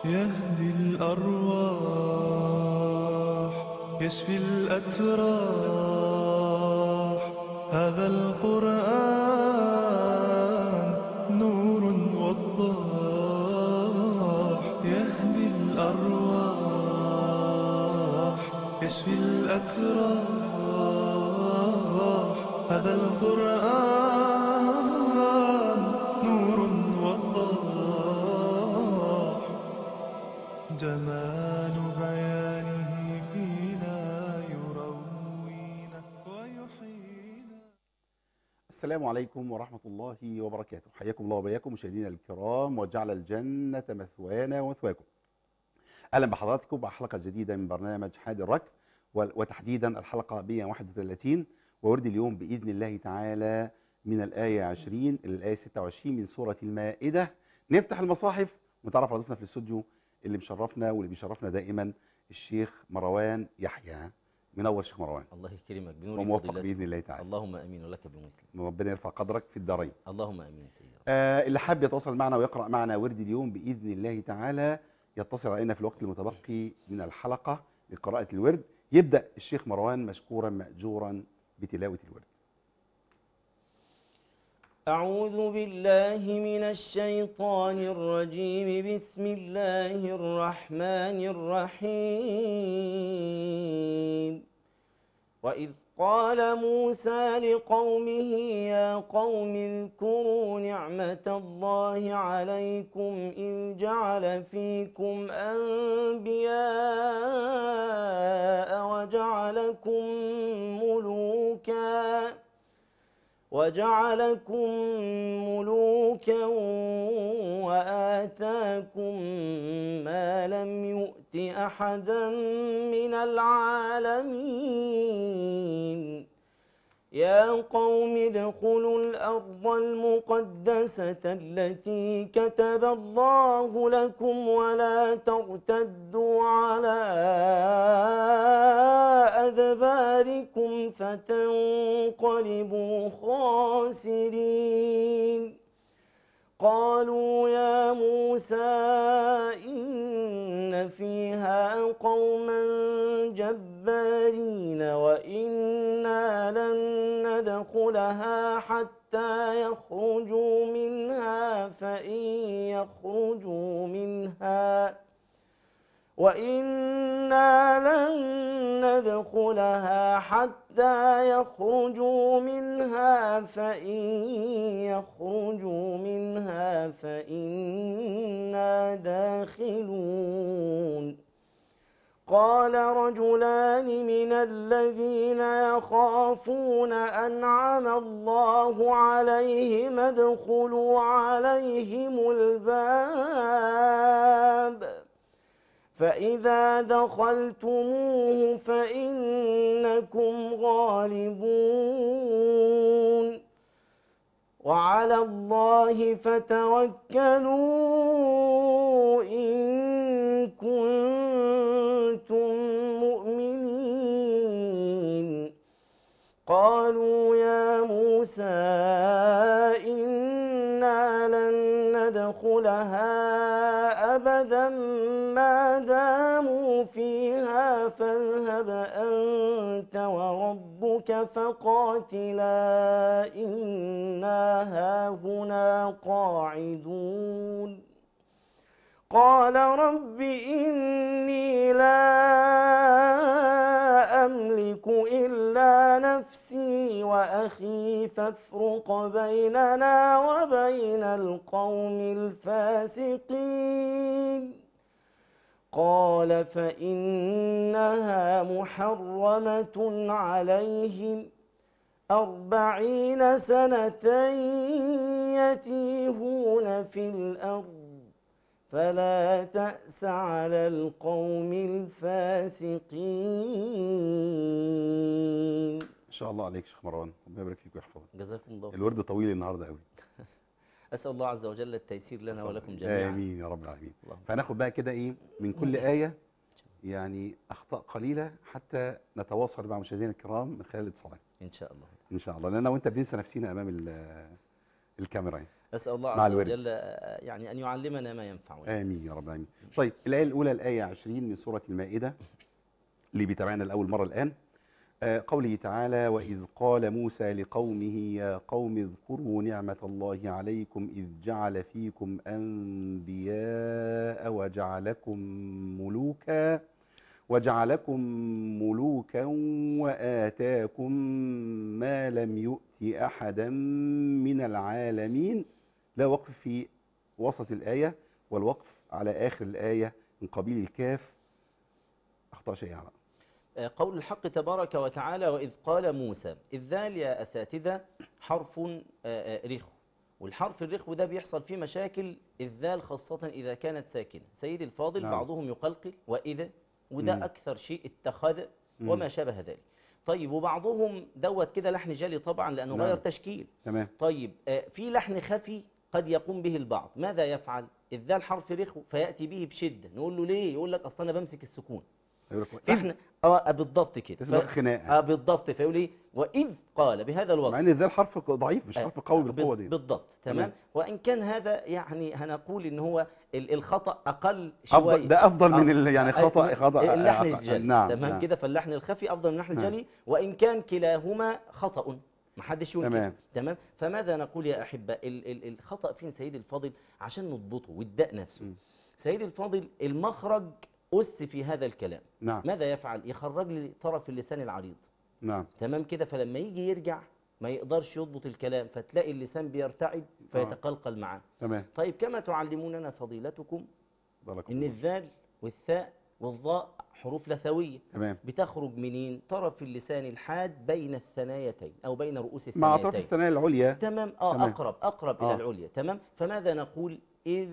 يهدي الأرواح يشفي الأتراح هذا القرآن نور وضاح يهدي الأرواح يشفي الأتراح هذا القرآن نور وضاح جمال بيانه فينا يروينا ويحيينا السلام عليكم ورحمة الله وبركاته حياكم الله وبياكم مشاهدينا الكرام وجعل الجنة مثوانا ومثواكم أهلا بحضراتكم بحلقة جديدة من برنامج حاد الركب وال- وتحديدا الحلقة 131 وورد اليوم بإذن الله تعالى من الآية 20 إلى الآية 26 من سورة المائدة نفتح المصاحف ونتعرف على ضيفنا في الاستوديو اللي مشرفنا واللي بيشرفنا دائما الشيخ مروان يحيى منور شيخ مروان الله يكرمك بنور وموفق فضيلتك. بإذن الله تعالى اللهم امين ولك بمثل ربنا يرفع قدرك في الدارين اللهم امين سيدي آه اللي حاب يتواصل معنا ويقرأ معنا ورد اليوم بإذن الله تعالى يتصل علينا في الوقت المتبقي من الحلقة لقراءة الورد يبدأ الشيخ مروان مشكورا مأجورا بتلاوة الورد أعوذ بالله من الشيطان الرجيم بسم الله الرحمن الرحيم وإذ قال موسى لقومه يا قوم اذكروا نعمة الله عليكم إذ جعل فيكم أنبياء وجعلكم ملوكاً وجعلكم ملوكا وآتاكم ما لم يؤت أحدا من العالمين يا قوم ادخلوا الأرض المقدسة التي كتب الله لكم ولا ترتدوا على أدباركم فتنقلبوا خاسرين قالوا يا موسى إن فيها قوما جبارين وإنا لن ندخلها حتى يخرجوا منها فإن يخرجوا منها وإنا لن ندخلها حتى يخرجوا منها فإن يخرجوا منها فإنا داخلون قال رجلان من الذين يخافون أنعم الله عليهم ادخلوا عليهم الباب فإذا دخلتموه فإنكم غالبون وعلى الله فتوكلوا إن كنتم مؤمنين قالوا يا موسى إنا لن ندخلها أبدا ما داموا فيها فاذهب أنت وربك فقاتلا إنا هاهنا قاعدون قال رب إني لا أملك إلا نفسي وأخي فافرق بيننا وبين القوم الفاسقين قال فإنها محرمة عليهم أربعين سنة يتيهون في الأرض فلا تأس على القوم الفاسقين إن شاء الله عليك شيخ مروان ربنا يبارك فيك ويحفظك جزاكم الله خير. الورد طويل النهاردة قوي أسأل الله عز وجل التيسير لنا ولكم جميعا آمين يا رب العالمين اللهم فهناخد بقى كده إيه من كل آية يعني أخطاء قليلة حتى نتواصل مع مشاهدينا الكرام من خلال الاتصالات إن شاء الله إن شاء الله لأن أنا وأنت بننسى نفسينا أمام ال- الكاميرا يعني. أسأل الله مع عز الورد. وجل آه، يعني أن يعلمنا ما ينفعنا آمين يا رب العالمين طيب الآية الأولى الآية 20 من سورة المائدة اللي بيتابعنا لأول مرة الآن آه، قوله تعالى وإذ قال موسى لقومه يا قوم اذكروا نعمة الله عليكم إذ جعل فيكم أنبياء وجعلكم ملوكا وجعلكم ملوكا وآتاكم ما لم يؤت أحدا من العالمين لا وقف في وسط الآية والوقف على آخر الآية من قبيل الكاف أخطأ شيء على آه، قول الحق تبارك وتعالى وإذ قال موسى الذال يا أساتذة حرف آه، آه، رخو والحرف الرخو ده بيحصل فيه مشاكل الذال خاصة إذا كانت ساكنة سيدي الفاضل نعم. بعضهم يقلقل وإذا وده مم. أكثر شيء اتخذ مم. وما شابه ذلك طيب وبعضهم دوت كده لحن جلي طبعا لأنه نعم. غير تشكيل تمام طيب آه، في لحن خفي قد يقوم به البعض ماذا يفعل الذال حرف رخو فيأتي به بشدة نقول له ليه يقول لك أصلا أنا بمسك السكون يقول لك إذ احنا اه بالضبط كده تسبق ف- خناقة اه بالضبط فيقول ايه واذ قال بهذا الوصف مع ان ذا الحرف ضعيف مش آه، حرف قوي آه، بالقوة بال- دي بالضبط تمام تمام. وان كان هذا يعني هنقول ان هو ال- الخطا اقل شويه أفضل ده أفضل من آه، ال- يعني آه، خطأ آه، خطأ اللحن آه، الجلي نعم تمام نعم. كده فاللحن الخفي افضل من اللحن نعم. الجلي وان كان كلاهما خطا محدش ينكر تمام. تمام فماذا نقول يا احبه ال- ال- الخطا فين سيدي الفاضل عشان نضبطه والداء نفسه م. سيدي الفاضل المخرج أس في هذا الكلام نعم ماذا يفعل يخرج لي طرف اللسان العريض نعم تمام كده فلما يجي يرجع ما يقدرش يضبط الكلام فتلاقي اللسان بيرتعد فيتقلقل معاه تمام طيب كما تعلموننا فضيلتكم بارك ان الله. الذال والثاء والظاء حروف لثوية تمام بتخرج منين طرف اللسان الحاد بين الثنايتين او بين رؤوس مع الثنايتين أطراف الثنايا العليا تمام اه تمام. اقرب اقرب آه. الى العليا تمام فماذا نقول اذ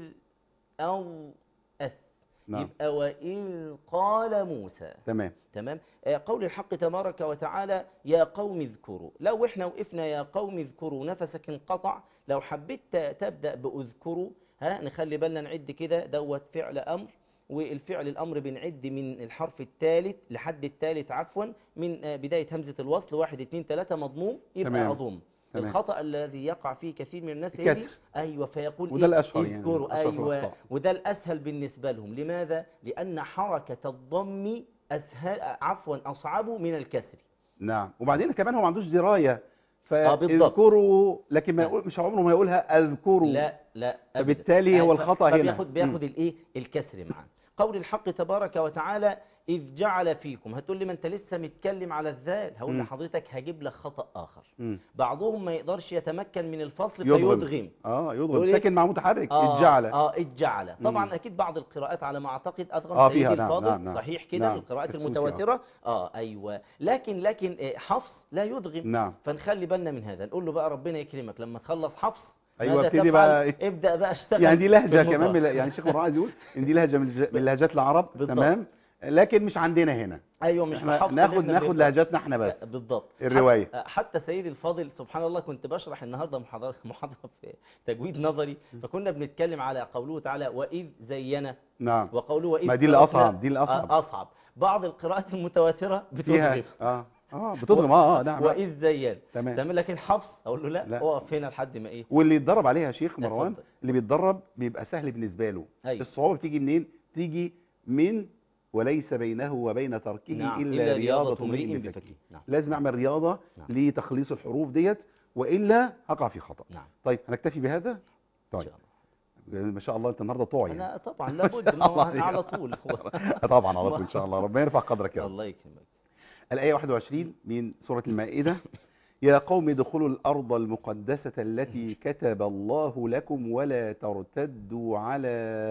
او اث نعم يبقى واذ قال موسى تمام تمام آه، قول الحق تبارك وتعالى يا قوم اذكروا لو احنا وقفنا يا قوم اذكروا نفسك انقطع لو حبيت ت- تبدا باذكروا ها نخلي بالنا نعد كده دوت فعل امر والفعل الامر بنعد من الحرف الثالث لحد الثالث عفوا من آه، بدايه همزه الوصل واحد اتنين تلاته مضموم يبقى تمام. اضم تمام. الخطا الذي يقع فيه كثير من الناس هي دي. الكسر. ايوه فيقول وده إيه؟ الأشهر يعني، اذكروا الأشهر في ايوه الأخطاء. وده الأسهل بالنسبة لهم لماذا؟ لأن حركة الضم أسهل عفوا أصعب من الكسر نعم وبعدين كمان هو ما عندوش دراية آه، بالضبط. فاذكروا لكن ما نعم. يقول مش عمره ما يقولها اذكروا لا لا أبداً. فبالتالي هو ف- الخطأ هنا. فبياخد بياخد مم. الايه الكسر معاه قول الحق تبارك وتعالى إذ جعل فيكم هتقول لي ما أنت لسه متكلم على الذال هقول مم. لحضرتك هجيب لك خطأ آخر مم. بعضهم ما يقدرش يتمكن من الفصل يضغم. فيدغم اه يقول يضغم إيه؟ ساكن مع متحرك آه الجعل اه اتجعل طبعا مم. اكيد بعض القراءات على ما اعتقد ادغم آه، سيدي فيها، نعم، الفاضل نعم، نعم. صحيح كده نعم، القراءات السوسي، آه. المتواتره اه ايوه لكن لكن آه، حفص لا يدغم نعم فنخلي بالنا من هذا نقول له بقى ربنا يكرمك لما تخلص حفص أيوة، ماذا ابتدي تفعل؟ بقى- ابدا بقى اشتغل يعني دي في لهجة المضاف. كمان من يعني الشيخ مراد عايز يقول ان دي لهجة من الج- من لهجات العرب بالضبط. تمام لكن مش عندنا هنا ايوه مش احنا بحفص اللي ناخد إحنا ناخد بنقرأ. لهجاتنا احنا بس بالضبط الرواية. حتى, حتى سيدي الفاضل سبحان الله كنت بشرح النهارده محاضره محاضره في تجويد نظري فكنا بنتكلم على قوله تعالى واذ زينا نعم وقوله واذ ما دي اللي تركنا- أصعب، دي اللي أصعب. آه، اصعب بعض القراءات المتواتره فيها بتضرب اه اه بتضغم اه اه نعم واذ زين تمام تمام لكن حفص اقول له لا لا. اقف هنا لحد ما ايه واللي يتدرب عليها يا شيخ مروان اتفضل. اللي بيتدرب بيبقى سهل بالنسبة له أيوة. الصعوبة بتيجي منين تيجي من وليس بينه وبين تركه نعم إلا, رياضة امرئ بفكه بفكه نعم لازم اعمل رياضة نعم. لتخليص الحروف ديت وإلا هقع في خطأ نعم طيب هنكتفي بهذا ان طيب شاء الله ما شاء الله انت النهارده طوع يعني انا طبعا لابد ما هو الله أنا على عليك. طول هو طبعا على طول ان شاء الله ربنا يرفع قدرك يا رب الله يكرمك الآية 21 من سورة المائدة يا قوم ادخلوا الأرض المقدسة التي كتب الله لكم ولا ترتدوا على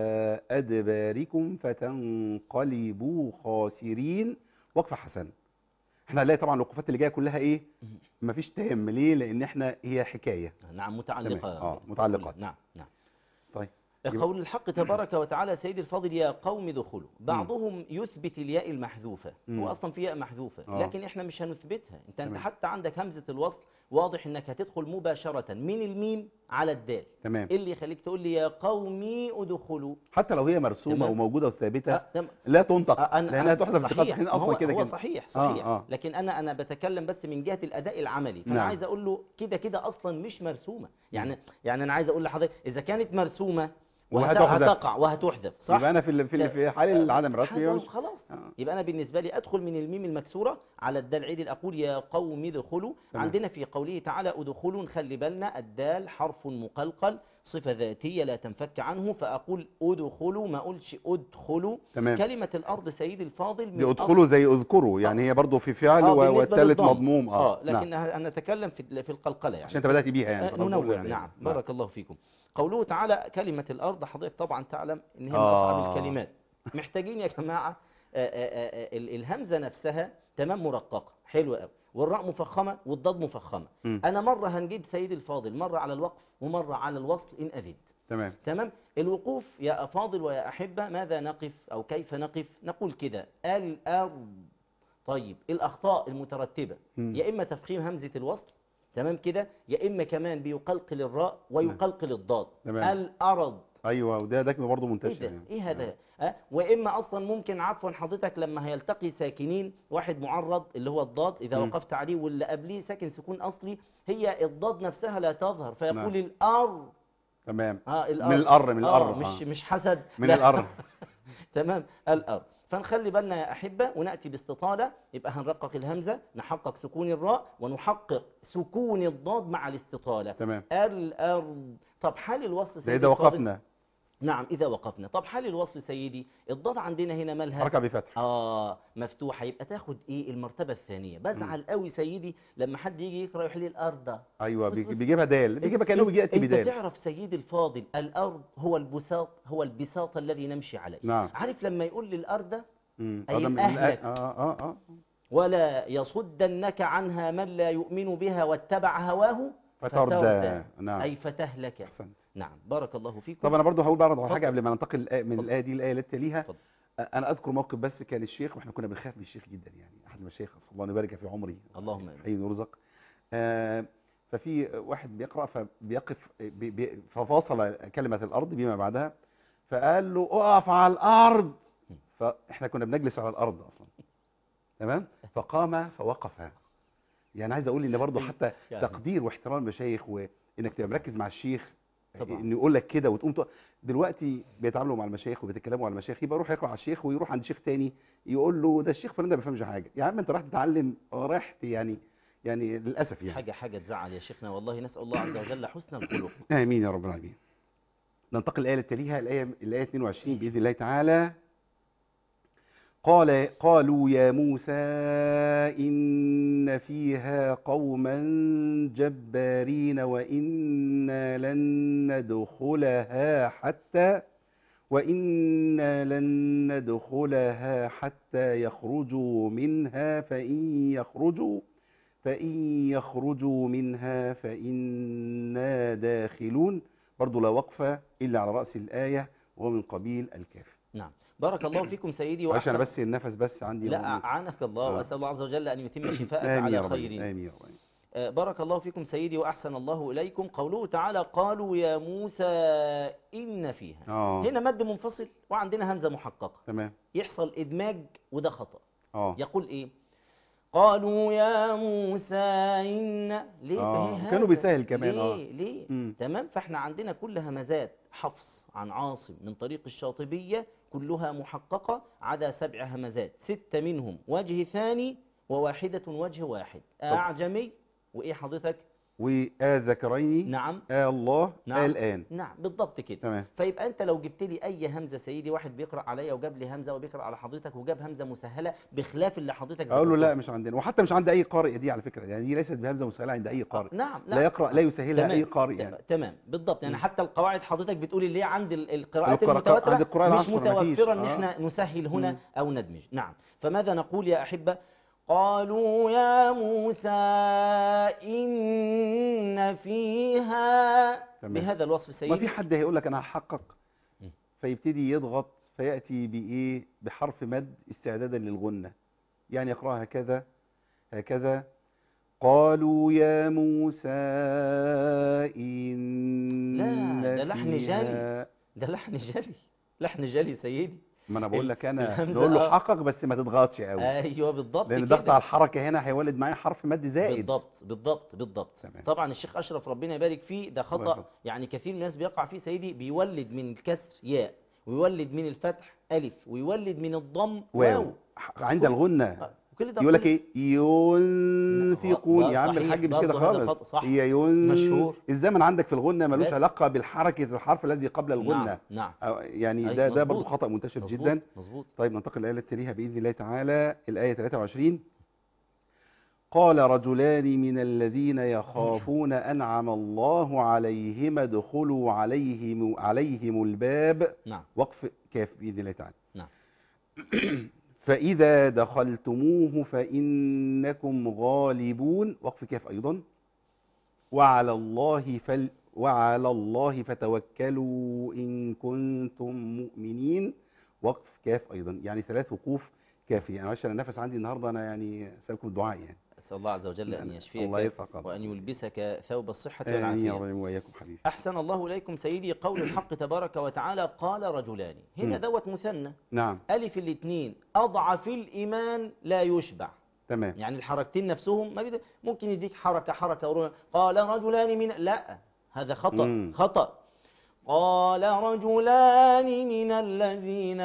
أدباركم فتنقلبوا خاسرين وقفة حسن احنا هنلاقي طبعا الوقفات اللي جايه كلها ايه مفيش تام ليه لان احنا هي حكايه نعم متعلقه تمام. آه، متعلقات. نعم نعم طيب قول الحق تبارك وتعالى سيدي الفاضل يا قوم ادخلوا بعضهم يثبت الياء المحذوفه مم. هو اصلا في ياء محذوفه آه. لكن احنا مش هنثبتها انت انت تمام. حتى عندك همزه الوصل واضح انك هتدخل مباشرة من الميم على الدال تمام ايه اللي يخليك تقول لي يا قومي ادخلوا حتى لو هي مرسومه تمام. وموجوده وثابته أه، تمام. لا تنطق أه، أنا لانها أنا- تحذف صحيح بخط ما اصلا هو, كده هو كده صحيح آه، صحيح آه. لكن انا انا بتكلم بس من جهه الاداء العملي فانا نعم. عايز اقول له كده كده اصلا مش مرسومه يعني يعني انا عايز اقول لحضرتك اذا كانت مرسومه وهت- وهتحذف. هتقع وهتحذف صح يبقى انا في ال- في ال- في حال عدم الرسم حاجة مش خلاص آه. يبقى انا بالنسبه لي ادخل من الميم المكسوره على الدال عيد اقول يا قوم ادخلوا تمام. عندنا في قوله تعالى ادخلوا نخلي بالنا الدال حرف مقلقل صفه ذاتيه لا تنفك عنه فاقول ادخلوا ما اقولش ادخلوا تمام كلمه الارض سيدي الفاضل من دي ادخلوا زي اذكروا يعني هي برضو في فعل آه، و- بالنسبة والثالث للضم. مضموم اه اه لكن نعم. نتكلم في في القلقله يعني عشان انت بدات بيها يعني آه، فأنا ننوع بقول يعني. نعم بارك الله فيكم قوله تعالى كلمة الأرض حضرتك طبعا تعلم إن هي من آه. أصعب الكلمات محتاجين يا جماعة آه، آه، آه، ال- الهمزة نفسها تمام مرققة حلوة قوي والراء مفخمة والضاد مفخمة مم. أنا مرة هنجيب سيدي الفاضل مرة على الوقف ومرة على الوصل إن أذنت تمام تمام الوقوف يا أفاضل ويا أحبة ماذا نقف أو كيف نقف نقول كده الأرض طيب الأخطاء المترتبة مم. يا إما تفخيم همزة الوصل تمام كده يا إما كمان بيقلقل الراء ويقلقل الضاد تمام. الأرض ايوه وده ده برضه إيه منتشر ده يعني. إيه هذا أه؟ وإما أصلا ممكن عفوا حضرتك لما هيلتقي ساكنين واحد معرض اللي هو الضاد إذا مم. وقفت عليه واللي قبليه ساكن سكون أصلي هي الضاد نفسها لا تظهر فيقول نعم. الأرض تمام اه الأرض من الأر من آه الأر مش آه. مش حسد من لا. الأر تمام الأرض فنخلي بالنا يا أحبة ونأتي باستطالة يبقى هنرقق الهمزة نحقق سكون الراء ونحقق سكون الضاد مع الاستطالة تمام الأرض طب حال الوصل ده سيدي اذا الفاضل؟ وقفنا نعم إذا وقفنا طب حال الوصل سيدي الضاد عندنا هنا مالها حركه بفتح آه مفتوحة يبقى تاخد إيه المرتبة الثانية بزعل قوي سيدي لما حد يجي يقرأ يحلي الأرض ايوه بص- بيج- بص. بيجيبها دال بيجيبها كانه بيجي ياتي انت بدال تعرف سيدي الفاضل الارض هو البساط هو البساط الذي نمشي عليه نعم عارف لما يقول للارض مم. أي آه، ده من- أهلك. اه اه اه ولا يصدنك عنها من لا يؤمن بها واتبع هواه فتردى نعم اي فتهلك احسنت نعم بارك الله فيكم طب انا برضو هقول برضه على اتفضل. حاجه قبل ما ننتقل الآية- من اتفضل. الايه دي الايه اللي تليها اتفضل. انا اذكر موقف بس كان الشيخ واحنا كنا بنخاف من الشيخ جدا يعني احد المشايخ صلى الله أن يبارك في عمري اللهم آمين. حي يرزق آه ففي واحد بيقرا فبيقف بي بي ففاصل كلمه الارض بما بعدها فقال له اقف على الارض فاحنا كنا بنجلس على الارض اصلا تمام فقام فوقف يعني عايز اقول ان برضه حتى يعني. تقدير واحترام المشايخ وانك تبقى مركز مع الشيخ طبعا. انه يقول لك كده وتقوم تق- دلوقتي بيتعاملوا مع المشايخ وبيتكلموا على المشايخ يبقى يروح يقرا على الشيخ ويروح عند شيخ تاني يقول له ده الشيخ فلان ده ما بيفهمش حاجه يا عم انت رايح تتعلم رايح يعني يعني للاسف يعني حاجة حاجة تزعل يا شيخنا والله نسأل الله عز وجل حسن الخلق امين يا رب العالمين ننتقل الايه اللي تليها الايه الايه 22 باذن الله تعالى قال قالوا يا موسى إن فيها قوما جبارين وإنا لن ندخلها حتى وإنا لن ندخلها حتى يخرجوا منها فإن يخرجوا فإن يخرجوا منها فإنا داخلون برضو لا وقفة إلا على رأس الآية ومن قبيل الكاف نعم بارك الله فيكم سيدي معلش أنا وأحسن بس النفس بس عندي لا موجود. أعانك الله آه. وأسأل الله عز وجل أن يتم شفاءك آمين يا على رب خير آمين يا رب آه، بارك الله فيكم سيدي وأحسن الله إليكم قوله تعالى قالوا يا موسى إن فيها اه هنا مد منفصل وعندنا همزة محققة تمام يحصل إدماج وده خطأ اه يقول إيه قالوا يا موسى إن ليه آه، ما هي كانوا هذا؟ بيسهل كمان، آه. ليه ليه مم. تمام فاحنا عندنا كل همزات حفص عن عاصم من طريق الشاطبية كلها محققة عدا سبع همزات ستة منهم وجه ثاني وواحدة وجه واحد أعجمي وإيه حضرتك وآ ذكرين نعم آه الله نعم. آه الآن نعم بالضبط كده تمام فيبقى انت لو جبت لي اي همزه سيدي واحد بيقرا عليا وجاب لي همزه وبيقرا على حضرتك وجاب همزه مسهله بخلاف اللي حضرتك اقول له لا ذكرته. مش عندنا وحتى مش عند اي قارئ دي على فكره يعني دي ليست بهمزه مسهله عند اي قارئ آه، نعم لا يقرا لا يسهلها اي قارئ يعني تمام, تمام بالضبط يعني مم. حتى القواعد حضرتك بتقولي اللي هي عند ال- القراءات القراءة- المتواتره عند القراء مش العشرة مفيش. متوفره ان آه. احنا نسهل هنا مم. او ندمج نعم فماذا نقول يا احبه قالوا يا موسى ان فيها تمام. بهذا الوصف ما سيدي في حد هيقول لك انا هحقق مم. فيبتدي يضغط فياتي بايه بحرف مد استعدادا للغنه يعني يقراها هكذا هكذا قالوا يا موسى إن لا، ده لحن فيها- ده لحن جلي لحن جلي سيدي ما انا بقول لك انا الهمزة نقول له آه. حقق بس ما تضغطش قوي ايوه بالضبط لان كده ضغط على الحركه هنا هيولد معايا حرف مد زائد بالضبط بالضبط بالضبط تمام. طبعا الشيخ اشرف ربنا يبارك فيه ده الله خطا يحفظه. يعني كثير من الناس بيقع فيه سيدي بيولد من الكسر ياء ويولد من الفتح الف ويولد من الضم واو واو عند الغنه آه، وكل ده يقول لك كل- ايه ينفقون يا عم صحيح، الحاج مش كده برضه هذا خالص خطأ، صح. هي ين مشهور. الزمن عندك في الغنه ملوش بس. علاقه بالحركه الحرف الذي قبل الغنه نعم نعم أو يعني أي، ده ده برضه مظبوط. خطا منتشر مظبوط، جدا مظبوط طيب ننتقل للآية التي تليها بإذن الله تعالى الآية 23 قال رجلان من الذين يخافون أنعم الله عليهم ادخلوا عليهم عليهم الباب نعم وقف كاف بإذن الله تعالى نعم. فإذا دخلتموه فإنكم غالبون وقف كاف أيضا وعلى الله فل وعلى الله فتوكلوا إن كنتم مؤمنين وقف كاف أيضا يعني ثلاث وقوف كافية أنا عشان النفس عندي النهاردة أنا يعني أسألكم الدعاء يعني اسال الله عز وجل ان الله يشفيك يرفع قدرك وان يلبسك ثوب الصحه آمين يا والعافيه رب وإياكم حبيبي احسن الله اليكم سيدي قول الحق تبارك وتعالى قال رجلان هنا مم. دوت مثنى نعم ألف الاثنين أضعف الإيمان لا يشبع تمام يعني الحركتين نفسهم ما بيد... ممكن يديك حركة حركة ورا- قال رجلان من لا هذا خطأ مم. خطأ قال رجلان من الذين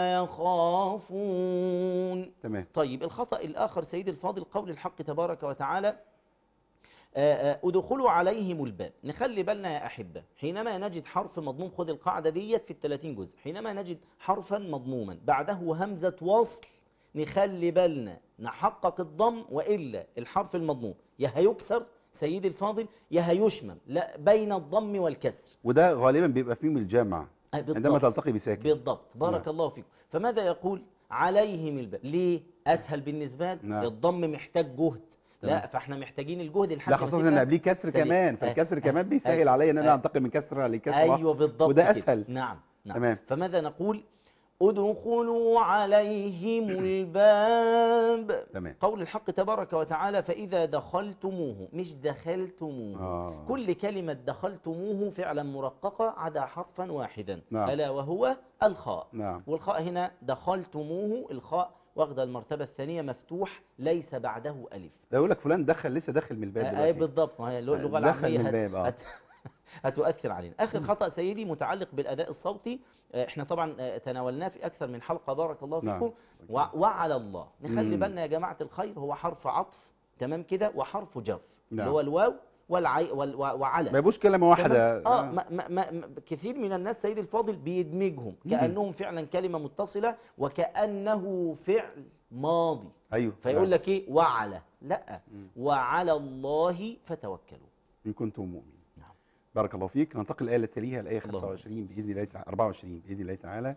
يخافون تمام طيب الخطأ الآخر سيد الفاضل قول الحق تبارك وتعالى آه، آه، ادخلوا عليهم الباب نخلي بالنا يا أحبة حينما نجد حرف مضموم خذ القاعدة ديت في الثلاثين جزء حينما نجد حرفا مضموما بعده همزة وصل نخلي بالنا نحقق الضم وإلا الحرف المضموم يا هيكسر سيد الفاضل يا هيشمم لا بين الضم والكسر وده غالبا بيبقى فيه من الجمع آه، عندما بالضبط. تلتقي بساكن بالضبط بارك نعم. الله فيكم فماذا يقول عليهم الباب ليه اسهل بالنسبه لي نعم. الضم محتاج جهد لا تمام. فاحنا محتاجين الجهد لحد لا ما خاصة تبقى ان قبليه كسر سريع. كمان آه، فالكسر آه، كمان بيسهل أيوة. عليا ان انا آه. انتقل من كسرة لكسرة ايوه بالضبط وده كده. أسهل. نعم نعم تمام. فماذا نقول ادخلوا عليهم الباب تمام قول الحق تبارك وتعالى فإذا دخلتموه مش دخلتموه آه. كل كلمة دخلتموه فعلا مرققة عدا حرفا واحدا نعم. ألا وهو الخاء نعم والخاء هنا دخلتموه الخاء واخده المرتبة الثانية مفتوح ليس بعده ألف ده يقول لك فلان دخل لسه داخل من الباب آه، دلوقتي بالضبط ما هي اللغة دخل العامية من هت- الباب، آه. هت- هتؤثر علينا آخر خطأ سيدي متعلق بالأداء الصوتي آه، احنا طبعا آه، تناولناه في أكثر من حلقة بارك الله نعم. فيكم وع- وعلى الله نخلي مم. بالنا يا جماعة الخير هو حرف عطف تمام كده وحرف جر نعم. اللي هو الواو والعي وال و- وعلى ما يبقوش كلمة واحدة تمام؟ اه ما ما ما ما- كثير من الناس سيد الفاضل بيدمجهم مم. كأنهم فعلا كلمة متصلة وكأنه فعل ماضي ايوه فيقول نعم. لك ايه وعلى لا مم. وعلى الله فتوكلوا ان كنتم مؤمنين نعم. بارك الله فيك ننتقل الآية التي تليها الآية اللهم 25 بإذن الله تعالى 24 بإذن الله تعالى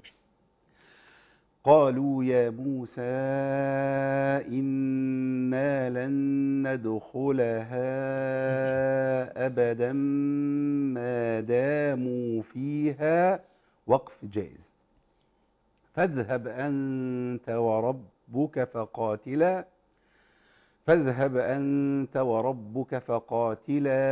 قالوا يا موسى إنا لن ندخلها أبدا ما داموا فيها وقف جائز فاذهب أنت وربك فقاتلا فاذهب أنت وربك فقاتلا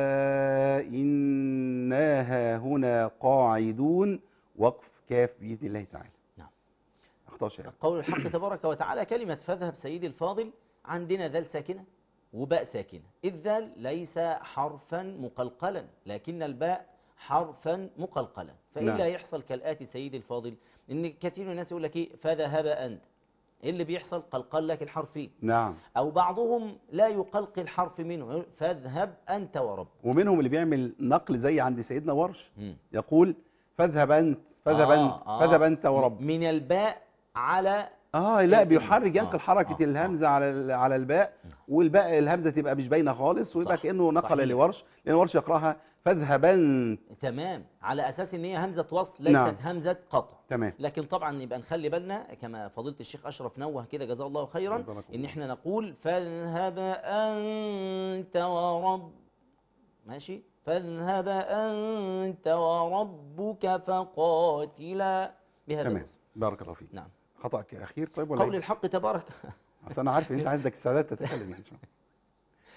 إنا هاهنا قاعدون وقف كاف بإذن الله تعالى نعم. أخطاء شائعة قول الحق تبارك وتعالى كلمة فاذهب سيدي الفاضل عندنا ذال ساكنة وباء ساكنة الذال ليس حرفا مقلقلا لكن الباء حرفا مقلقلا فإلا نعم. يحصل كالآتي سيدي الفاضل إن كثير من الناس يقول لك إيه فذهب أنت إيه اللي بيحصل قلقل لك الحرفين نعم أو بعضهم لا يقلقل حرف منه يقول فاذهب أنت ورب ومنهم اللي بيعمل نقل زي عند سيدنا ورش مم. يقول فاذهب أنت فاذهب آه، أنت آه. فاذهب أنت ورب من الباء على اه لا آه، بيحرك آه، ينقل حركة آه، الهمزة على ال- على الباء نعم. والباء الهمزة تبقى مش باينة خالص ويبقى صح، كأنه نقل صحيح. لورش لأن ورش يقراها فاذهب أنت تمام على أساس إن هي همزة وصل ليست نعم. همزة قطع تمام لكن طبعا يبقى نخلي بالنا كما فضيلة الشيخ أشرف نوه كده جزاه الله خيرا بارك إن الله. إحنا نقول فاذهب أنت ورب ماشي فاذهب أنت وربك فقاتلا بهذا تمام الوصف بارك الله فيك نعم خطأك أخير طيب ولا قول إيه؟ الحق تبارك أصل أنا عارف إن أنت عندك استعداد تتكلم يعني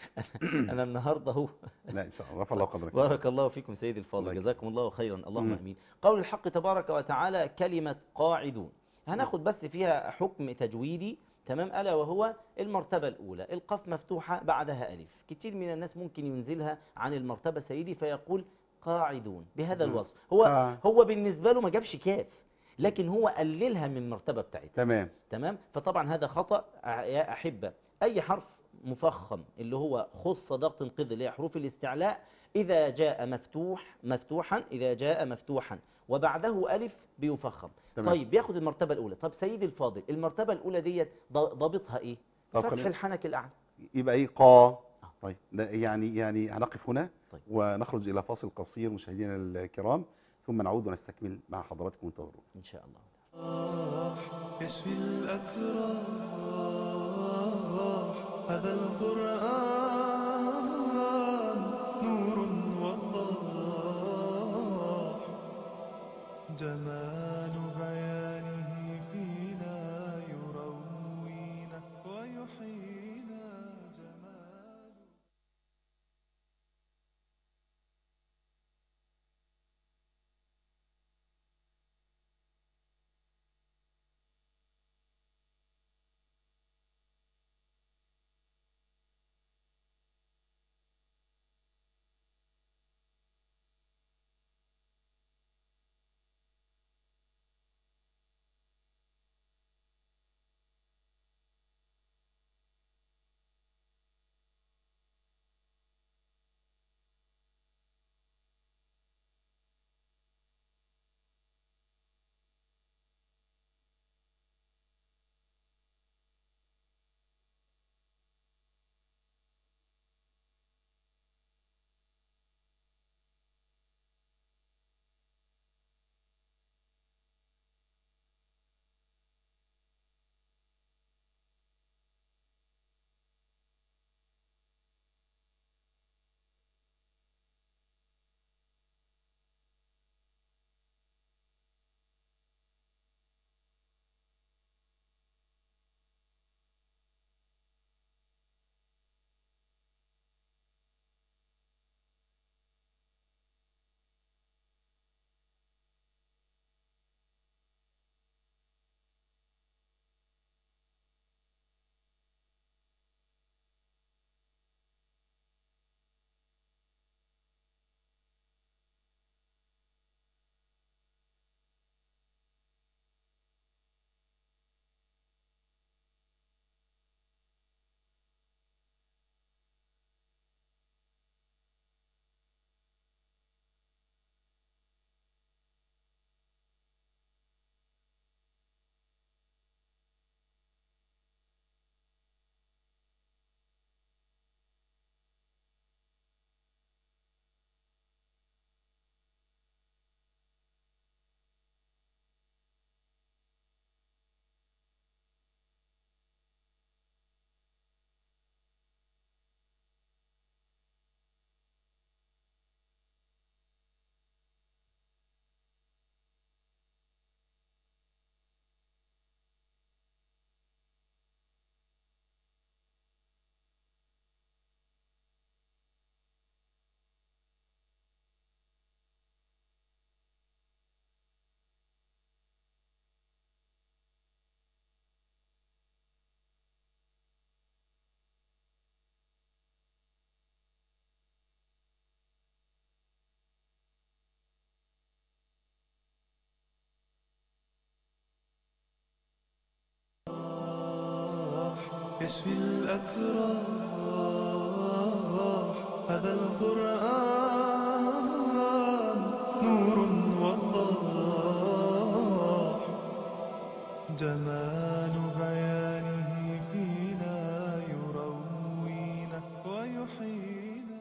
انا النهارده اهو لا ان شاء الله رفع الله قدرك بارك الله فيكم سيدي الله الفاضل يكرمك. جزاكم الله خيرا اللهم مم. امين قول الحق تبارك وتعالى كلمة قاعدون هناخد بس فيها حكم تجويدي تمام ألا وهو المرتبة الأولى القاف مفتوحة بعدها ألف كتير من الناس ممكن ينزلها عن المرتبة سيدي فيقول قاعدون بهذا مم. الوصف هو آه. هو بالنسبة له ما جابش كاف لكن هو قللها من المرتبة بتاعتها تمام تمام فطبعا هذا خطأ أع- يا أحبة أي حرف مفخم اللي هو خص ضغط انقذ اللي هي حروف الاستعلاء إذا جاء مفتوح مفتوحا إذا جاء مفتوحا وبعده ألف بيفخم تمام. طيب بياخد المرتبة الأولى طب سيدي الفاضل المرتبة الأولى ديت ض- ضابطها إيه طب فتح خلينا- الحنك الأعلى يبقى ايه قا طيب ده يعني يعني هنقف هنا طيب. ونخرج الى فاصل قصير مشاهدينا الكرام ثم نعود ونستكمل مع حضراتكم انتظروا إن شاء الله يشفي الأتراح هذا القرآن نور وضاح جمال بيانه فينا يروينا ويحيينا جمال يشفي الأتراح هذا القرآن نور وضاح جمال بيانه فينا يروينا ويحيينا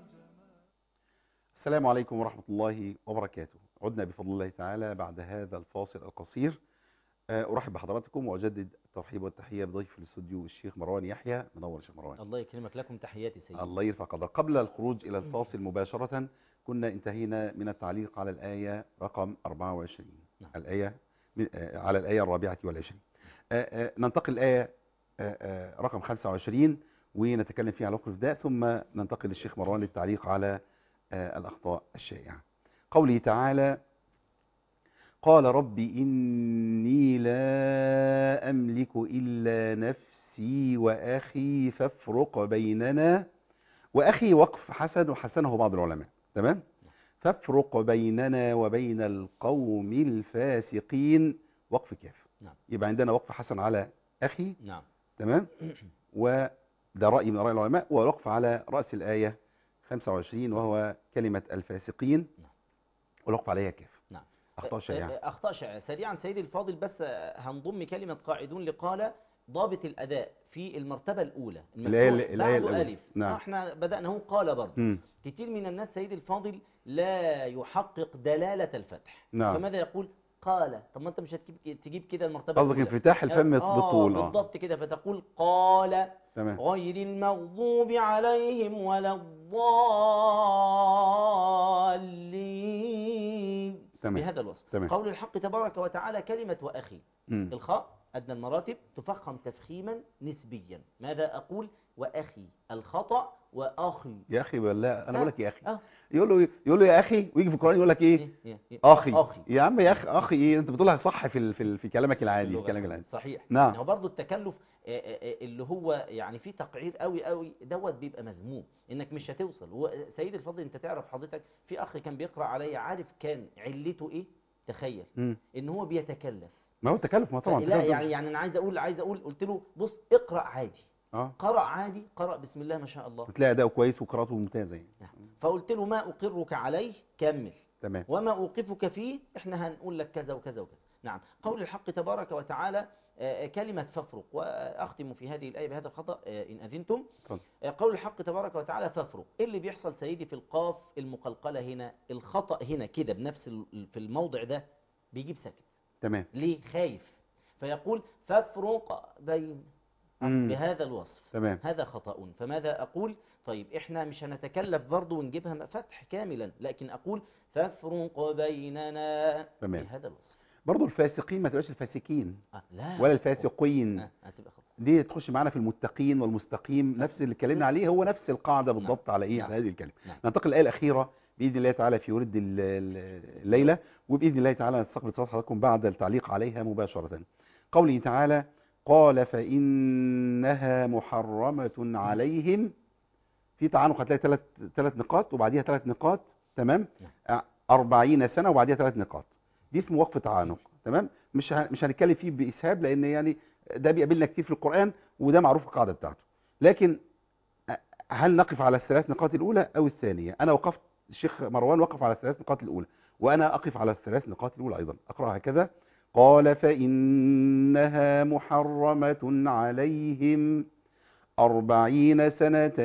السلام عليكم ورحمة الله وبركاته عدنا بفضل الله تعالى بعد هذا الفاصل القصير آه، أرحب بحضراتكم وأجدد الترحيب والتحية بضيف في الاستوديو الشيخ مروان يحيى منور يا شيخ مروان الله يكرمك لكم تحياتي سيدي الله يرفع قدرك قبل الخروج إلى الفاصل مباشرة كنا انتهينا من التعليق على الآية رقم 24 نعم. الآية من- آه، على الآية الرابعة والعشرين آه، آه، ننتقل الآية آه، آه، رقم 25 ونتكلم فيه على الوقف ده ثم ننتقل للشيخ مروان للتعليق على آه، الأخطاء الشائعة قوله تعالى قال رب إني لا أملك إلا نفسي وأخي فافرق بيننا وأخي وقف حسن وحسنه بعض العلماء تمام فافرق بيننا وبين القوم الفاسقين وقف كاف نعم. يبقى عندنا وقف حسن على أخي نعم تمام وده رأي من رأي العلماء ووقف على رأس الآية 25 وهو كلمة الفاسقين نعم. والوقف عليها كاف نعم. أخطاء شائعة أخطاء شائعة سريعا سيدي الفاضل بس هنضم كلمة قاعدون لقال ضابط الأداء في المرتبة الأولى الآية- المفتوح الآية بعده الأولى. ألف نعم. آه، احنا بدأنا هو قال برضه مم. كتير من الناس سيدي الفاضل لا يحقق دلالة الفتح نعم. فماذا يقول قال طب ما انت مش هتجيب تجيب كده المرتبة قصدك الأولى. انفتاح الفم آه بالطول اه بالضبط كده فتقول قال تمام غير المغضوب عليهم ولا الضالين تمام بهذا الوصف تمام. قول الحق تبارك وتعالى كلمة وأخي مم. الخاء أدنى المراتب تفخم تفخيما نسبيا ماذا أقول وأخي الخطأ وأخي يا اخي ولا انا بقول لك يا اخي آه. يقول له يقول له يا اخي ويجي في القران يقول لك ايه إيه؟ إيه؟ إيه؟ اخي أخي يا عم يا اخي اخي ايه انت بتقولها صح في ال... في, ال... في كلامك العادي في اللغة. كلامك العادي صحيح نعم. هو برضه التكلف آه، آه، آه، اللي هو يعني فيه تقعير قوي قوي دوت بيبقى مذموم انك مش هتوصل هو سيد الفضل انت تعرف حضرتك في اخ كان بيقرا عليا عارف كان علته ايه تخيل مم. ان هو بيتكلف ما هو التكلف ما طبعا لا التكلف ده- يعني يعني انا عايز اقول عايز اقول قلت له بص اقرا عادي اه قرأ عادي قرأ بسم الله ما شاء الله بتلاقي اداؤه كويس وقراءته ممتازه يعني فقلت له ما أقرك عليه كمل تمام وما أوقفك فيه إحنا هنقول لك كذا وكذا وكذا نعم قول الحق تبارك وتعالى آه، كلمة فافرق وأختم في هذه الآية بهذا الخطأ آه، إن أذنتم اتفضل. آه، قول الحق تبارك وتعالى فافرق إيه اللي بيحصل سيدي في القاف المقلقلة هنا الخطأ هنا كده بنفس ال- في الموضع ده بيجيب ساكت تمام ليه خايف فيقول فافرق بين مم. بهذا الوصف تمام هذا خطأ فماذا أقول طيب إحنا مش هنتكلف برضو ونجيبها فتح كاملا لكن أقول فافرق بيننا تمام. بهذا الوصف برضه الفاسقين ما تبقاش الفاسقين آه لا ولا الفاسقين آه هتبقى خطأ دي تخش معانا في المتقين والمستقيم نفس اللي اتكلمنا عليه هو نفس القاعده بالضبط على ايه نعم. على هذه الكلمه نعم. ننتقل للايه الاخيره باذن الله تعالى في ورد ال- ال- الليله وباذن الله تعالى نستقبل اتصال حضراتكم بعد التعليق عليها مباشره قوله تعالى قال فانها محرمه عليهم في تعنق هتلاقي ثلاث ثلاث نقاط وبعديها ثلاث نقاط تمام نعم. أ- 40 سنه وبعديها ثلاث نقاط دي اسمه وقف تعنق تمام مش ه- مش هنتكلم فيه باسهاب لان يعني ده بيقابلنا كتير في القران وده معروف القاعده بتاعته لكن أ- هل نقف على الثلاث نقاط الاولى او الثانيه انا وقفت الشيخ مروان وقف على الثلاث نقاط الاولى وانا اقف على الثلاث نقاط الاولى ايضا اقرا هكذا قال فانها محرمه عليهم أربعين سنة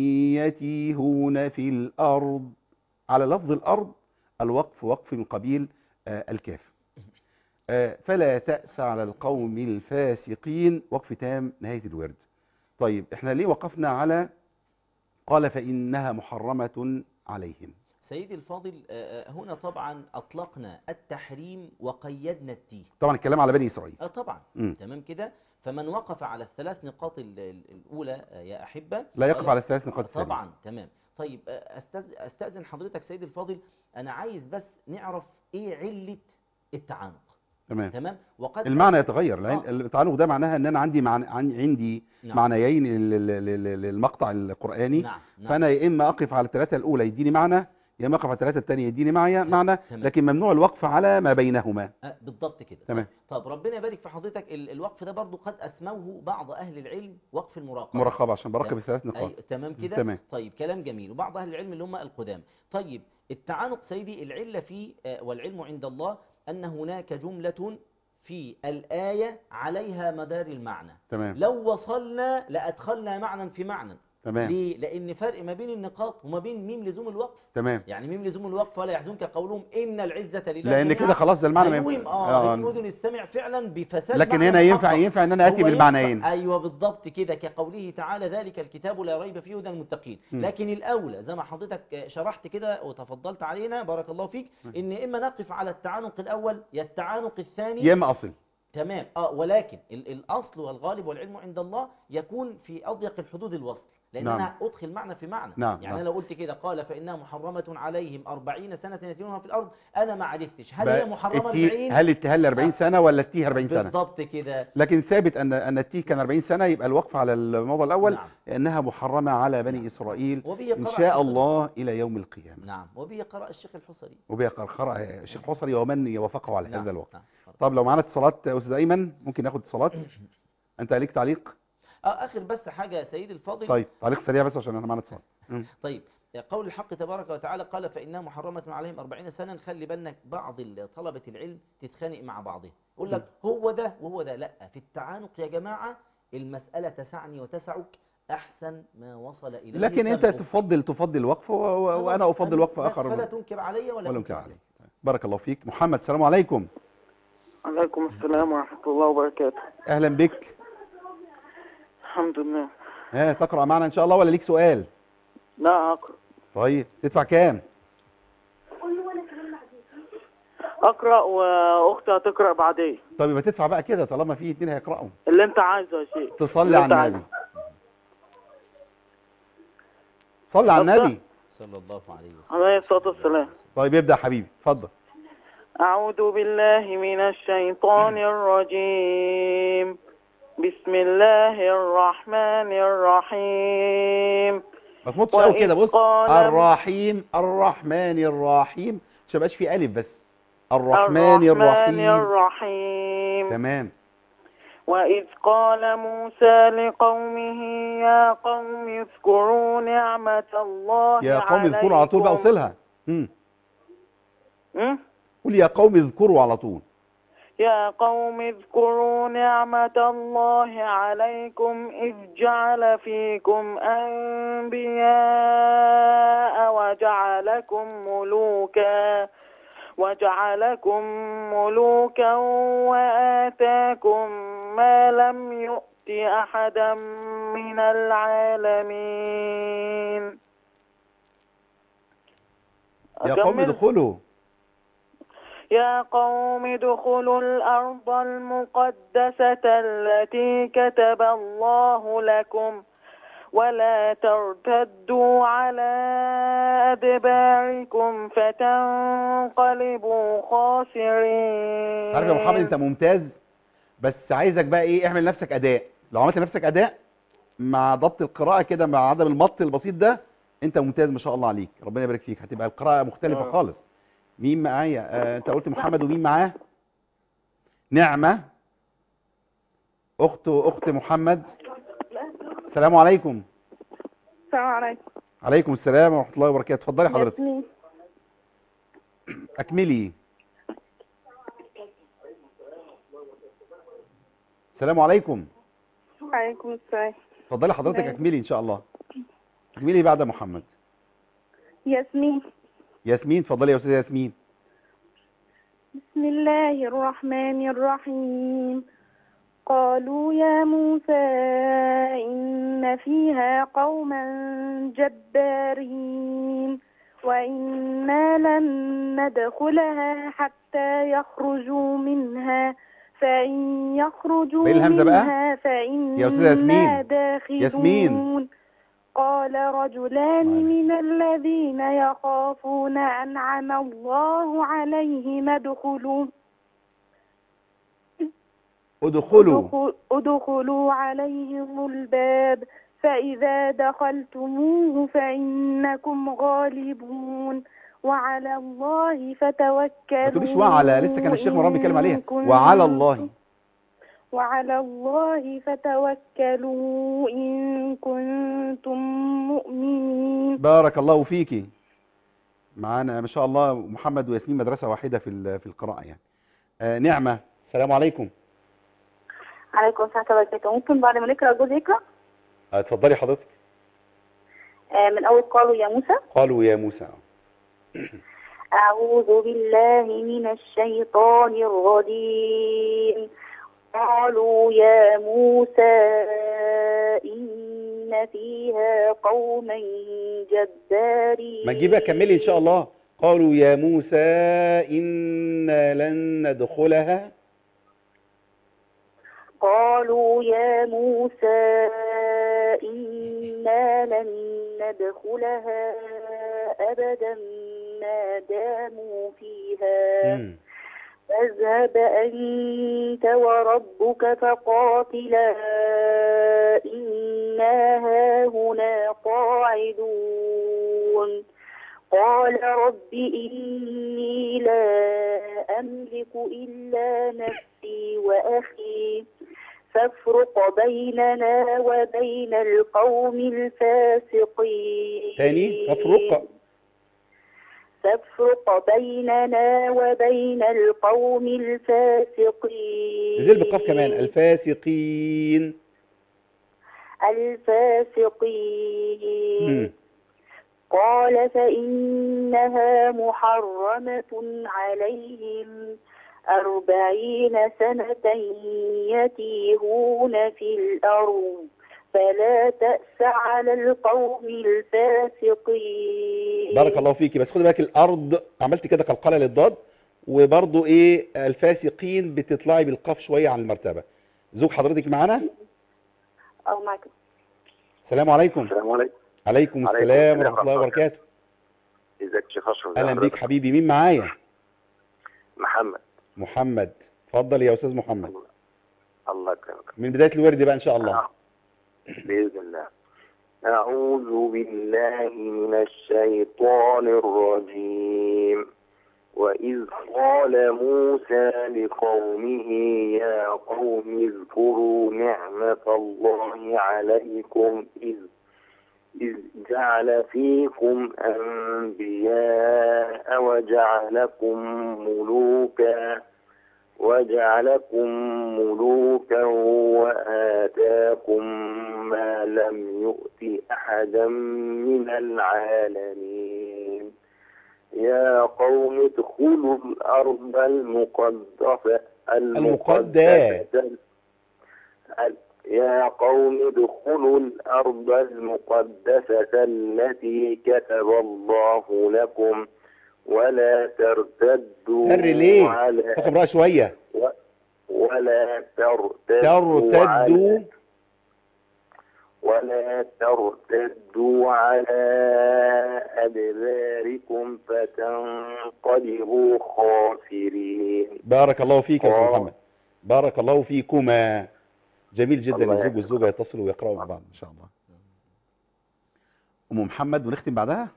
يتيهون في الأرض على لفظ الأرض الوقف وقف من قبيل آه، الكاف آه، فلا تأس على القوم الفاسقين وقف تام نهاية الورد طيب احنا ليه وقفنا على قال فإنها محرمة عليهم سيدي الفاضل آه، آه، هنا طبعا أطلقنا التحريم وقيدنا التيه طبعا الكلام على بني إسرائيل آه طبعا مم. تمام كده فمن وقف على الثلاث نقاط ال- ال- الأولى آه، يا أحبة لا يقف قال- على الثلاث نقاط الثانية طبعا تمام طيب آه، أستاذ- استاذن حضرتك سيدي الفاضل انا عايز بس نعرف ايه عله التعانق تمام تمام وقد المعنى يتغير لأن آه. التعانق ده معناها ان انا عندي معنى عن- عندي نعم. معنيين لل- لل- لل- للمقطع القرآني نعم نعم فانا يا اما اقف على الثلاثه الاولى يديني معنى يا اما اقف على الثلاثه الثانيه يديني معي معنى تمام. لكن ممنوع الوقف على ما بينهما آه، بالضبط كده تمام. طب ربنا يبارك في حضرتك ال- الوقف ده برضو قد اسموه بعض اهل العلم وقف المراقبه مرقبه عشان بركب تمام. الثلاث نقاط أي تمام كده تمام. طيب كلام جميل وبعض اهل العلم اللي هم القدام طيب التعانق سيدي العله فيه آه، والعلم عند الله ان هناك جمله في الايه عليها مدار المعنى تمام لو وصلنا لادخلنا معنى في معنى تمام ليه لان فرق ما بين النقاط وما بين ميم لزوم الوقف تمام يعني ميم لزوم الوقف ولا يحزنك قولهم ان العزه لله لان جميعا. كده خلاص ده المعنى ما هيوهم ينفع- اه آه. اذن السمع فعلا بفساد لكن معنى هنا ينفع محقق. ينفع ان انا اتي هو بالمعنيين ينفع- ايوه بالضبط كده كقوله تعالى ذلك الكتاب لا ريب فيه هدى للمتقين م. لكن الاولى زي ما حضرتك شرحت كده وتفضلت علينا بارك الله فيك ان اما نقف على التعانق الاول يا التعانق الثاني يا اما اصل تمام اه ولكن ال- الاصل والغالب والعلم عند الله يكون في اضيق الحدود الوصل لان نعم. انا ادخل معنى في معنى نعم، يعني نعم. انا لو قلت كده قال فانها محرمه عليهم 40 سنه يتيمونها في الارض انا ما عرفتش هل بقى هي محرمه التيه- 40 هل التيه هل 40 آه. سنه ولا التيه 40 سنه بالضبط كده لكن ثابت ان ان التيه كان 40 سنه يبقى الوقف على الموضوع الاول نعم. انها محرمه على بني اسرائيل وبه ان قرأ شاء الشيخ- الله الى يوم القيامه نعم وبه قرأ الشيخ الحصري وبها قرأ الشيخ حصري ومن وافقه على نعم، هذا الوقت نعم. طب لو معانا اتصالات يا استاذ ايمن ممكن ناخد اتصالات انت عليك تعليق آه اخر بس حاجه يا سيدي الفاضل طيب تعليق سريع بس عشان احنا معانا اتصال مم. طيب قول الحق تبارك وتعالى قال فإنها محرمة عليهم أربعين سنة نخلي بالك بعض ال- طلبة العلم تتخانق مع بعضها يقول لك هو ده وهو ده لا في التعانق يا جماعة المسألة تسعني وتسعك أحسن ما وصل إليه لكن انت سمعك. تفضل تفضل الوقف و- و- خلاص، وانا افضل أنا- وقف بس اخر فلا تنكر علي ولا ولا انكر عليك بارك الله فيك محمد السلام عليكم عليكم السلام ورحمة الله وبركاته اهلا بك الحمد لله ها تقرا معنا ان شاء الله ولا ليك سؤال لا أقرأ طيب تدفع كام أقرأ وأختي هتقرأ بعدين طب يبقى تدفع بقى كده طالما في اتنين هيقراوا اللي أنت عايزه يا شيخ تصلي اللي على أنت النبي عايزه. صلي على أبدأ؟ النبي صلى الله عليه وسلم عليه الصلاة والسلام طيب ابدا حبيبي اتفضل أعوذ بالله من الشيطان الرجيم بسم الله الرحمن الرحيم ما تمطش قوي وإذ كده بص قال- الرحيم الرحمن الرحيم عشان مبقاش في الف بس الرحمن الرحمن الرحيم الرحيم تمام وإذ قال موسى لقومه يا قوم اذكروا نعمة الله يا قوم اذكروا على طول بقى عليكم. وصلها امم م? قول يا قوم اذكروا على طول يا قوم اذكروا نعمة الله عليكم إذ جعل فيكم أنبياء وجعلكم ملوكا وجعلكم ملوكا وآتاكم ما لم يؤت أحدا من العالمين يا قوم أكمل؟ ادخلوا يا قوم ادخلوا الأرض المقدسة التي كتب الله لكم ولا ترتدوا على أدباركم فتنقلبوا خاسرين عارف يا محمد انت ممتاز بس عايزك بقى ايه اعمل نفسك اداء لو عملت نفسك اداء مع ضبط القراءة كده مع عدم المط البسيط ده انت ممتاز ما شاء الله عليك ربنا يبارك فيك هتبقى القراءة مختلفة آه. خالص مين معايا آه انت قلت محمد ومين معاه نعمة اخت اخت محمد السلام عليكم السلام عليكم عليكم السلام ورحمة الله وبركاته اتفضلي حضرتك ياسمين اكملي السلام عليكم عليكم السلام اتفضلي حضرتك ماشي. اكملي ان شاء الله اكملي بعد محمد ياسمين ياسمين اتفضلي يا استاذه ياسمين بسم الله الرحمن الرحيم قالوا يا موسى إن فيها قوما جبارين وإنا لن ندخلها حتى يخرجوا منها فإن يخرجوا بإيه الهمزة بقى؟ منها فإنا يا أستاذة ياسمين. داخلون ياسمين. قال رجلان معلش. من الذين يخافون أنعم الله عليهم ادخلوا ادخلوا ادخل- ادخلوا عليهم الباب فإذا دخلتموه فإنكم غالبون وعلى الله فتوكلوا ما تقوليش وعلى لسه كان الشيخ مرام بيتكلم عليها إن كنتم- وعلى الله وعلى الله فتوكلوا إن كنتم مؤمنين بارك الله فيكي معانا ما شاء الله محمد وياسمين مدرسه واحده في ال- في القراءه يعني آه نعمه السلام عليكم عليكم السلام ورحمة الله وبركاته ممكن بعد ما نقرأ الجزء يقرأ آه، اتفضلي حضرتك آه، من أول قالوا يا موسى قالوا يا موسى أعوذ بالله من الشيطان الرجيم قالوا يا موسى إن فيها قوما جبارين ما تجيبي بقى كملي ان شاء الله قالوا يا موسى انا لن ندخلها قالوا يا موسى إنا لن ندخلها أبدا ما داموا فيها مم. فاذهب أنت وربك فقاتلا إنا هاهنا قاعدون قال رب إني لا أملك إلا نفسي وأخي فافرق بيننا وبين القوم الفاسقين تاني تفرق تفرق بيننا وبين القوم الفاسقين نزل بالقاف كمان الفاسقين الفاسقين مم. قال فإنها محرمة عليهم أربعين سنة يتيهون في الأرض فلا تأس على القوم الفاسقين بارك الله فيكي بس خدي بالك الارض عملت كده قلقله للضاد وبرضو ايه الفاسقين بتطلعي بالقاف شويه عن المرتبه زوج حضرتك معانا أو معك السلام عليكم السلام عليكم عليكم عليكم السلام السلام ورحمه الله وبركاته ازيك يا شيخ اشرف اهلا بيك حبيبي مين معايا محمد محمد اتفضل يا استاذ محمد الله يكرمك من بدايه الورد بقى ان شاء الله آه. باذن الله اعوذ بالله من الشيطان الرجيم واذ قال موسى لقومه يا قوم اذكروا نعمه الله عليكم اذ إذ جعل فيكم أنبياء وجعلكم ملوكا وجعلكم ملوكا وآتاكم ما لم يؤت أحدا من العالمين يا قوم ادخلوا الأرض المقدسة المقدسة يا قوم ادخلوا الأرض المقدسة التي كتب الله لكم ولا ترتدوا هري ليه على تاخد بقى شويه و- ولا ترتدوا ترتدوا على ولا ترتدوا على أدباركم فتنقلبوا خاسرين بارك الله فيك يا استاذ آه. محمد بارك الله فيكما جميل جدا الله الزوج يحفظك. والزوجه يتصلوا ويقراوا مع بعض ان شاء الله ام محمد ونختم بعدها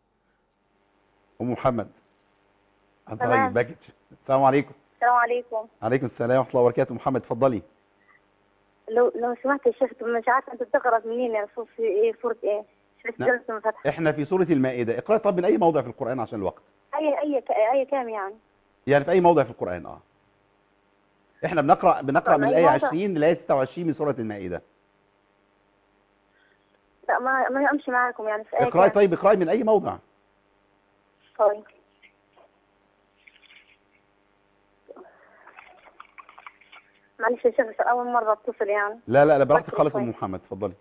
ام محمد انت تمام. طيب باكج السلام عليكم السلام عليكم عليكم السلام ورحمه الله وبركاته محمد اتفضلي لو لو سمحت يا شيخ مش عارفه انت بتقرا منين يعني صوت في ايه سوره ايه مش نعم. جلسه فتح احنا في سوره المائده اقرا طب من اي موضع في القران عشان الوقت اي اي ك- اي كام يعني يعني في اي موضع في القران اه احنا بنقرا بنقرا طب من أي الايه موضع؟ 20 للايه 26 من سوره المائده لا ما ما امشي معاكم يعني في اي اقراي كام طيب اقراي من اي موضع طيب معلش يا شيخ بس اول مره اتصل يعني لا لا لا براحتك طيب، خالص يا ام طيب. محمد اتفضلي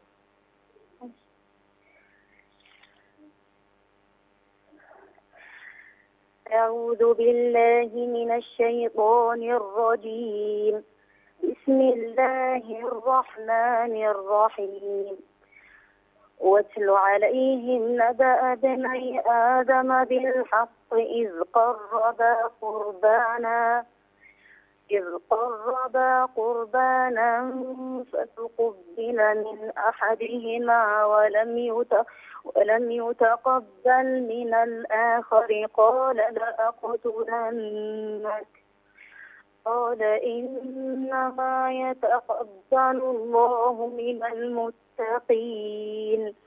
أعوذ بالله من الشيطان الرجيم بسم الله الرحمن الرحيم واتل عليهم نبأ بني آدم بالحق إذ قربا قربانا إذ قربا قربانا فتقبل من أحدهما ولم يت ولم يتقبل من الآخر قال لأقتلنك قال إنما يتقبل الله من المتقين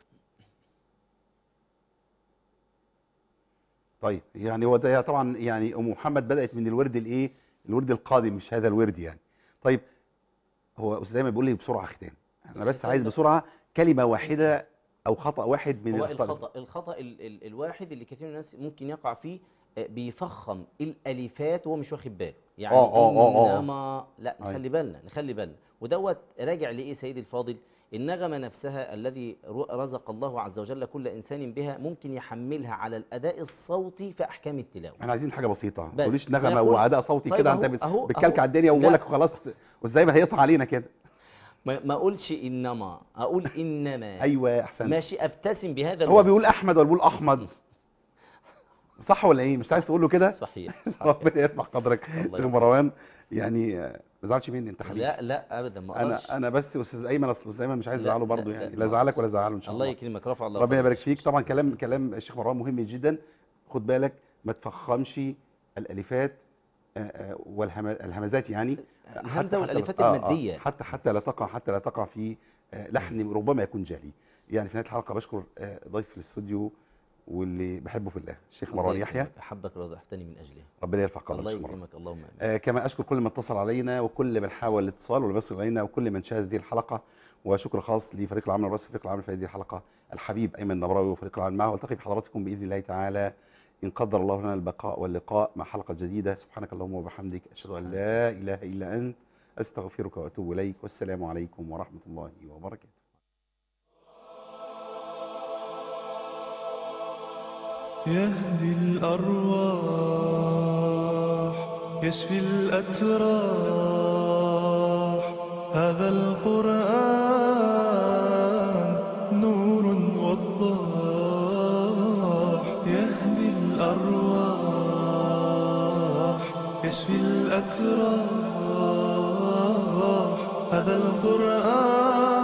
طيب يعني هو ده طبعا يعني ام محمد بدات من الورد الايه الورد القادم مش هذا الورد يعني طيب هو استاذ دايما بيقول لي بسرعه ختام انا بس عايز بسرعه كلمه واحده او خطا واحد من هو الأخطاء. الخطأ الخطأ ال ال الواحد اللي كثير من الناس ممكن يقع فيه آه، بيفخم الالفات وهو مش واخد باله يعني آه، آه، آه، آه. انما لا أيوة. نخلي بالنا نخلي بالنا ودوت راجع لايه سيدي الفاضل النغمة نفسها الذي ر- رزق الله عز وجل كل إنسان بها ممكن يحملها على الأداء الصوتي في أحكام التلاوة احنا عايزين حاجه بسيطه ما بس. تقوليش نغمه فيقول- واداء صوتي طيب كده أهو- انت بت- أهو- بتكلكع أهو. الدنيا لا. وبقولك خلاص وازاي ما هيقطع علينا كده ما ما أقولش إنما أقول إنما ايوه احسن ماشي أبتسم بهذا هو الوصف. بيقول احمد ولا بيقول احمد صح ولا ايه مش عايز تقول له كده صحيح, صحيح. ربنا يرفع قدرك الله شيخ يبارك. مروان يعني آه، ما تزعلش مني انت حبيبي لا لا أبدا ما أقدرش انا انا بس استاذ ايمن اصل استاذ ايمن مش عايز لا، ازعله لا، برضه لا، يعني لا، لا ازعلك ولا ازعله ان شاء الله الله يكرمك رفع الله ربنا قدرك. يبارك فيك طبعا كلام كلام الشيخ مروان مهم جدا خد بالك ما تفخمش الالفات آه، آه، والهمزات يعني الهمزة حتى- والألفات حتى- آه، آه، المادية. حتى حتى لا تقع حتى لا تقع في آه، لحن ربما يكون جاهلي يعني في نهايه الحلقه بشكر آه، ضيف الاستوديو واللي بحبه في الله الشيخ الله مروان يحيى يكرمك. أحبك رضحتني من أجله ربنا يرفع قدرك الله يا شيخ مروان. يكرمك اللهم آمين آه، كما أشكر كل من اتصل علينا وكل من حاول الاتصال والبث إلينا وكل من شاهد هذه الحلقة وشكر خاص لفريق العمل والرئيس فريق العمل في هذه الحلقة الحبيب أيمن نبراوي وفريق العمل معه والتقي بحضراتكم بإذن الله تعالى إن قدر الله لنا البقاء واللقاء مع حلقة جديدة سبحانك اللهم وبحمدك أشهد أن لا إله إلا أنت أستغفرك وأتوب إليك والسلام عليكم ورحمة الله وبركاته يهدي الأرواح يشفي الأتراح هذا القرآن نور وضاح يهدي الأرواح يشفي الأتراح هذا القرآن